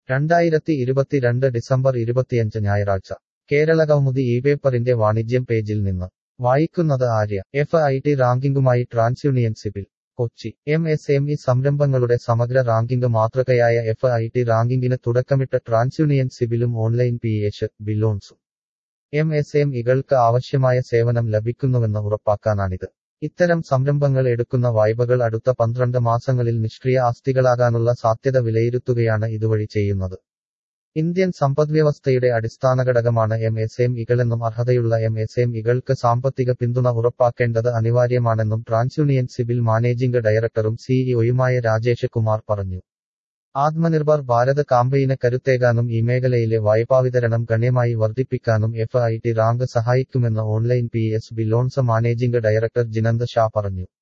രണ്ടായിരത്തി ഇരുപത്തിരണ്ട് ഡിസംബർ ഇരുപത്തിയഞ്ച് ഞായറാഴ്ച കേരളകൗമുദി ഈ പേപ്പറിന്റെ വാണിജ്യം പേജിൽ നിന്ന് വായിക്കുന്നത് ആര്യ എഫ് ഐ ടി റാങ്കിംഗുമായി TransUnion CIBIL Kochi M S M E സംരംഭങ്ങളുടെ സമഗ്ര റാങ്കിംഗ് മാതൃകയായ എഫ് ഐ ടി റാങ്കിംഗിന് തുടക്കമിട്ട ട്രാൻസ്യൂണിയൻ സിബിലും ഓൺലൈൻ പി എച്ച് ബിലോൺസും എം എസ് എം ഇകൾക്ക് ആവശ്യമായ സേവനം ലഭിക്കുന്നുവെന്ന് ഉറപ്പാക്കാനാണിത് ഇത്തരം സംരംഭങ്ങൾ എടുക്കുന്ന വായ്പകൾ അടുത്ത പന്ത്രണ്ട് മാസങ്ങളിൽ നിഷ്ക്രിയ ആസ്തികളാകാനുള്ള സാധ്യത വിലയിരുത്തുകയാണ് ഇതുവഴി ചെയ്യുന്നത് ഇന്ത്യൻ സമ്പദ്വ്യവസ്ഥയുടെ അടിസ്ഥാന ഘടകമാണ് എം എസ് എം ഇകളെന്നും അർഹതയുള്ള എം എസ് എം ഇകൾക്ക് സാമ്പത്തിക പിന്തുണ ഉറപ്പാക്കേണ്ടത് അനിവാര്യമാണെന്നും ട്രാൻസ്യൂണിയൻ സിബിൽ മാനേജിംഗ് ഡയറക്ടറും സിഇഒയുമായ രാജേഷ് കുമാർ പറഞ്ഞു ആത്മനിർഭർ ഭാരത് കാമ്പയിന് കരുത്തേകാനും ഈ മേഖലയിലെ വായ്പാവിതരണം ഗണ്യമായി വർദ്ധിപ്പിക്കാനും എഫ് ഐ ടി റാങ്ക് സഹായിക്കുമെന്ന് online P S B loans managing director Jinanth Shah പറഞ്ഞു